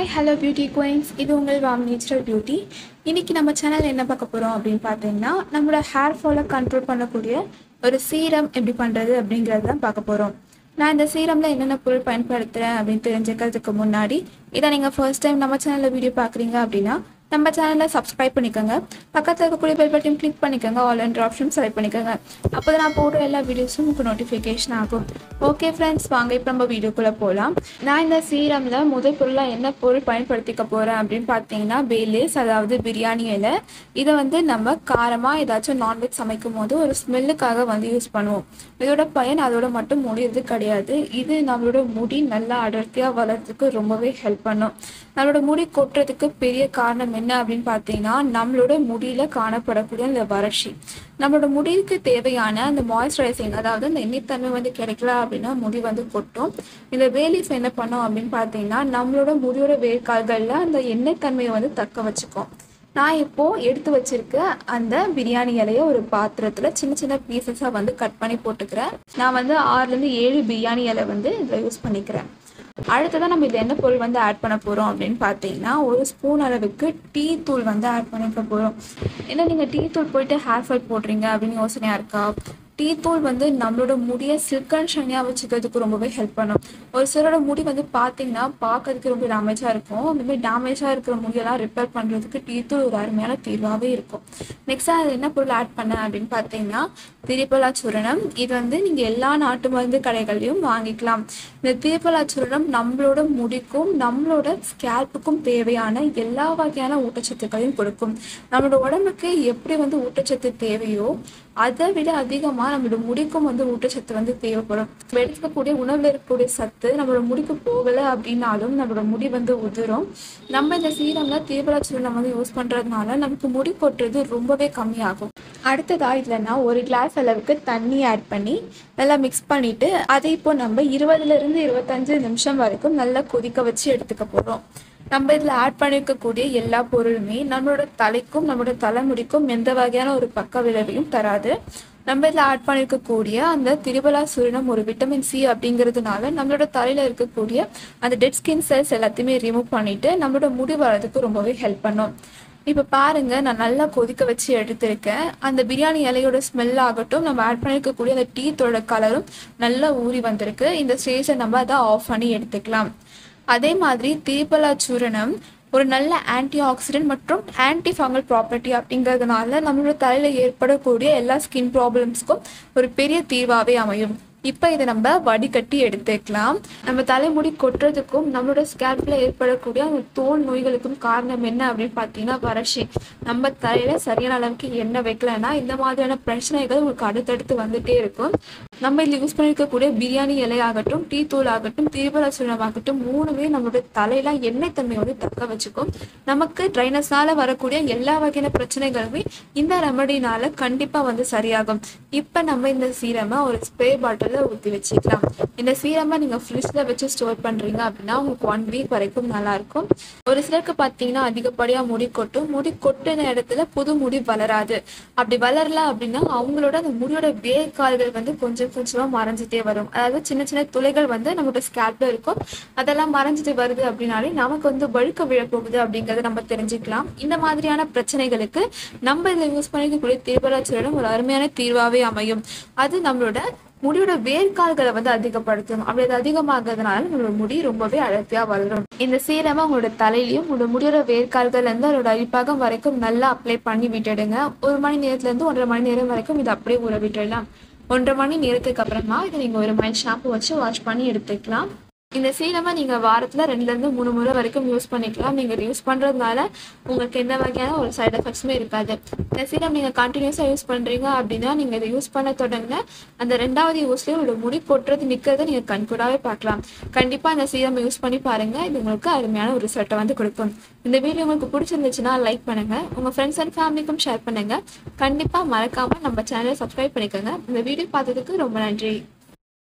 hi hello beauty queens இது உங்கள் வாம் natural beauty இன்னைக்கு நம்ம சேனல் என்ன பார்க்க போகிறோம் அப்படின்னு பார்த்தீங்கன்னா நம்மளோட ஹேர் ஃபாலை கண்ட்ரோல் பண்ணக்கூடிய ஒரு சீரம் எப்படி பண்ணுறது அப்படிங்கிறது தான் பார்க்க போகிறோம் நான் இந்த சீரமில் என்னென்ன பொருள் பயன்படுத்துகிறேன் அப்படின்னு தெரிஞ்சுக்கிறதுக்கு முன்னாடி இதை நீங்கள் ஃபர்ஸ்ட் டைம் நம்ம சேனலில் வீடியோ பார்க்குறீங்க அப்படின்னா நம்ம சேனலை சப்ஸ்கிரைப் பண்ணிக்கோங்க பக்கத்தில் இருக்கக்கூடிய பெல் பட்டன் கிளிக் பண்ணிக்கோங்க ஆல் அண்ட் ஆப்ஷன் செலக்ட் பண்ணிக்கோங்க அப்போ தான் நான் போடுற எல்லா வீடியோஸும் உங்களுக்கு நோட்டிஃபிகேஷன் ஆகும் ஓகே ஃப்ரெண்ட்ஸ் வாங்க இப்போ நம்ம வீடியோக்குள்ளே போகலாம் நான் இந்த சீரமில் முதல் பொருளாக என்ன பொருள் பயன்படுத்திக்க போகிறேன் அப்படின்னு பார்த்தீங்கன்னா பேலேஸ் அதாவது பிரியாணி இலை இதை வந்து நம்ம காரமாக ஏதாச்சும் நான்வெஜ் சமைக்கும் போது ஒரு ஸ்மெல்லுக்காக வந்து யூஸ் பண்ணுவோம் இதோட பயன் அதோட மட்டும் முடியறது கிடையாது இது நம்மளோட முடி நல்லா அடர்த்தியாக வளர்றதுக்கு ரொம்பவே ஹெல்ப் பண்ணும் நம்மளோட முடி கொட்டுறதுக்கு பெரிய காரணம் என்ன அப்படின்னு பார்த்தீங்கன்னா நம்மளோட முடியில காணப்படக்கூடிய இந்த வறட்சி நம்மளோட முடிக்கு தேவையான அந்த மாய்ஸ்சரைசிங் அதாவது அந்த எண்ணெய்த்தன்மை வந்து கிடைக்கல அப்படின்னா முடி வந்து கொட்டும் இந்த வேலிஸ் என்ன பண்ணோம் அப்படின்னு பார்த்தீங்கன்னா நம்மளோட முடியோட வேர்க்கால்களில் அந்த எண்ணெய்த்தன்மையை வந்து தக்க வச்சுக்கும் நான் இப்போ எடுத்து வச்சிருக்க அந்த பிரியாணி இலைய ஒரு பாத்திரத்துல சின்ன சின்ன பீசஸா வந்து கட் பண்ணி போட்டுக்கிறேன் நான் வந்து ஆறுல இருந்து ஏழு பிரியாணி இலை வந்து இதில் யூஸ் பண்ணிக்கிறேன் அடுத்ததான் நம்ம இதில் என்ன பொருள் வந்து ஆட் பண்ண போகிறோம் அப்படின்னு பார்த்தீங்கன்னா ஒரு ஸ்பூன் அளவுக்கு டீ தூள் வந்து ஆட் பண்ணிக்க போகிறோம் ஏன்னா நீங்கள் டீ தூள் போயிட்டு ஹேர் ஃபால் போடுறீங்க அப்படின்னு யோசனையாக இருக்கா டீ தூள் வந்து நம்மளோட முடியை சில்க் அண்ட் ஷனியாக வச்சுக்கிறதுக்கு ரொம்பவே ஹெல்ப் பண்ணும் ஒரு சிலரோட முடி வந்து பார்த்தீங்கன்னா பார்க்கறதுக்கு ரொம்ப டேமேஜாக இருக்கும் அந்த மாதிரி டேமேஜாக இருக்கிற முடியெல்லாம் ரிப்பேர் பண்ணுறதுக்கு டீ தூள் ஒரு அருமையான தீர்வாகவே இருக்கும் நெக்ஸ்ட் அது என்ன பொருள் ஆட் பண்ணேன் அப்படின்னு பார்த்தீங்கன்னா திரிபலா சூரணம் இது வந்து நீங்கள் எல்லா நாட்டு மருந்து கடைகள்லையும் வாங்கிக்கலாம் இந்த திரிபலா சூரணம் நம்மளோட முடிக்கும் நம்மளோட ஸ்கேல்ப்புக்கும் தேவையான எல்லா வகையான ஊட்டச்சத்துக்களையும் கொடுக்கும் நம்மளோட உடம்புக்கு எப்படி வந்து ஊட்டச்சத்து தேவையோ அதை விட அதிகமாக நம்மளோட முடிக்கும் வந்து ஊட்டச்சத்து வந்து தேவைப்படும் நம்ம எடுத்துக்கக்கூடிய உணவில் இருக்கக்கூடிய சத்து நம்மளோட முடிக்கு போகலை அப்படின்னாலும் நம்மளோட முடி வந்து உதிரும் நம்ம இந்த சீரம்ல தீவிர சூரணம் வந்து யூஸ் பண்ணுறதுனால நமக்கு முடி கொட்டுறது ரொம்பவே கம்மியாகும் அடுத்ததா இதில் நான் ஒரு கிளாஸ் அளவுக்கு தண்ணி ஆட் பண்ணி நல்லா மிக்ஸ் பண்ணிட்டு அதை இப்போ நம்ம இருபதுல இருந்து இருபத்தஞ்சு நிமிஷம் வரைக்கும் நல்லா கொதிக்க வச்சு எடுத்துக்க போகிறோம் நம்ம இதில் ஆட் பண்ணியிருக்கக்கூடிய எல்லா பொருளுமே நம்மளோட தலைக்கும் நம்மளோட தலைமுடிக்கும் எந்த வகையான ஒரு பக்க விளைவையும் தராது நம்ம இதில் ஆட் பண்ணியிருக்கக்கூடிய அந்த திரிபலா சூரணம் ஒரு விட்டமின் சி அப்படிங்கிறதுனால நம்மளோட தலையில் இருக்கக்கூடிய அந்த டெட் ஸ்கின் செல்ஸ் எல்லாத்தையுமே ரிமூவ் பண்ணிட்டு நம்மளோட முடி வளர்றதுக்கு ரொம்பவே ஹெல்ப் பண்ணும் இப்போ பாருங்க நான் நல்லா கொதிக்க வச்சு எடுத்திருக்கேன் அந்த பிரியாணி இலையோட ஸ்மெல் ஆகட்டும் நம்ம ஆட் பண்ணியிருக்கக்கூடிய அந்த டீத்தோட கலரும் நல்லா ஊறி வந்திருக்கு இந்த ஸ்டேஜை நம்ம அதை ஆஃப் பண்ணி எடுத்துக்கலாம் அதே மாதிரி தீபலா சூரணம் ஒரு நல்ல ஆன்டி ஆக்சிடென்ட் மற்றும் ஆன்டி ஃபங்கல் ப்ராப்பர்ட்டி அப்படிங்கிறதுனால நம்மளோட தலையில் ஏற்படக்கூடிய எல்லா ஸ்கின் ப்ராப்ளம்ஸ்க்கும் ஒரு பெரிய தீர்வாகவே அமையும் இப்போ இதை நம்ம வடிகட்டி எடுத்துக்கலாம் நம்ம தலைமுடி கொட்டுறதுக்கும் நம்மளோட ஸ்கேல்பில் ஏற்படக்கூடிய அந்த தோல் நோய்களுக்கும் காரணம் என்ன அப்படின்னு பார்த்தீங்கன்னா வறட்சி நம்ம தலையில் சரியான அளவுக்கு எண்ணெய் வைக்கலன்னா இந்த மாதிரியான பிரச்சனைகள் உங்களுக்கு அடுத்தடுத்து வந்துட்டே இருக்கும் நம்ம இதில் யூஸ் பண்ணியிருக்கக்கூடிய பிரியாணி இலையாகட்டும் டீ தூள் ஆகட்டும் தீவிர ஆகட்டும் மூணுமே நம்மளோட தலையில எண்ணெய் தன்மை வந்து தக்க வச்சுக்கும் நமக்கு ட்ரைனஸ்னால வரக்கூடிய எல்லா வகையான பிரச்சனைகளுமே இந்த ரெமடினால கண்டிப்பா வந்து சரியாகும் இப்போ நம்ம இந்த சீரமை ஒரு ஸ்ப்ரே பாட்டிலில் ஊற்றி வச்சுக்கலாம் இந்த சீரமை நீங்கள் ஃப்ரிட்ஜில் வச்சு ஸ்டோர் பண்ணுறீங்க அப்படின்னா உங்களுக்கு ஒன் வீக் வரைக்கும் நல்லா இருக்கும் ஒரு சிலருக்கு பார்த்தீங்கன்னா அதிகப்படியாக முடி கொட்டும் முடி கொட்டின இடத்துல புது முடி வளராது அப்படி வளரல அப்படின்னா அவங்களோட அந்த முடியோட வேர்க்கால்கள் வந்து கொஞ்சம் கொஞ்சமாக மறைஞ்சிட்டே வரும் அதாவது சின்ன சின்ன துளைகள் வந்து நம்மளோட ஸ்கேல்ப்ல இருக்கும் அதெல்லாம் மறைஞ்சிட்டு வருது அப்படின்னாலே நமக்கு வந்து வழுக்க விழப்போகுது அப்படிங்கறத நம்ம தெரிஞ்சுக்கலாம் இந்த மாதிரியான பிரச்சனைகளுக்கு நம்ம இதில் யூஸ் பண்ணிக்கக்கூடிய தீர்வராட்சியிடம் ஒரு அருமையான தீர்வாகவே அமையும் அது நம்மளோட முடியோட வேர்க்கால்களை வந்து அதிகப்படுத்தும் அப்படி அது அதிகமாகிறதுனால நம்மளோட முடி ரொம்பவே அடர்த்தியா வளரும் இந்த சீரமை உங்களோட தலையிலையும் உங்களோட முடியோட வேர்க்கால்கள் இருந்து அதோட அடிப்பாகம் வரைக்கும் நல்லா அப்ளை பண்ணி விட்டுடுங்க ஒரு மணி நேரத்துல இருந்து ஒன்றரை மணி நேரம் வரைக்கும் இதை அப்படியே ஊற விட்டுடலாம் ஒன்றரை மணி நேரத்துக்கு அப்புறமா இதை நீங்கள் ஒரு மைல் ஷாம்பு வச்சு வாஷ் பண்ணி எடுத்துக்கலாம் இந்த சீரமை நீங்கள் வாரத்தில் ரெண்டுலேருந்து மூணு முறை வரைக்கும் யூஸ் பண்ணிக்கலாம் நீங்கள் யூஸ் பண்ணுறதுனால உங்களுக்கு எந்த வகையான ஒரு சைடு எஃபெக்ட்ஸுமே இருக்காது இந்த சீரம் நீங்கள் கண்டினியூஸாக யூஸ் பண்ணுறீங்க அப்படின்னா நீங்கள் இதை யூஸ் பண்ண தொடங்க அந்த ரெண்டாவது யூஸ்லேயே உங்களோட முடி கொட்டுறது நிற்கிறத நீங்கள் கண்கூடாவே பார்க்கலாம் கண்டிப்பாக இந்த சீரம் யூஸ் பண்ணி பாருங்கள் இது உங்களுக்கு அருமையான ஒரு ரிசல்ட்டை வந்து கொடுக்கும் இந்த வீடியோ உங்களுக்கு பிடிச்சிருந்துச்சுன்னா லைக் பண்ணுங்கள் உங்கள் ஃப்ரெண்ட்ஸ் அண்ட் ஃபேமிலிக்கும் ஷேர் பண்ணுங்கள் கண்டிப்பாக மறக்காமல் நம்ம சேனலை சப்ஸ்கிரைப் பண்ணிக்கோங்க இந்த வீடியோ பார்த்ததுக்கு ரொம்ப நன்றி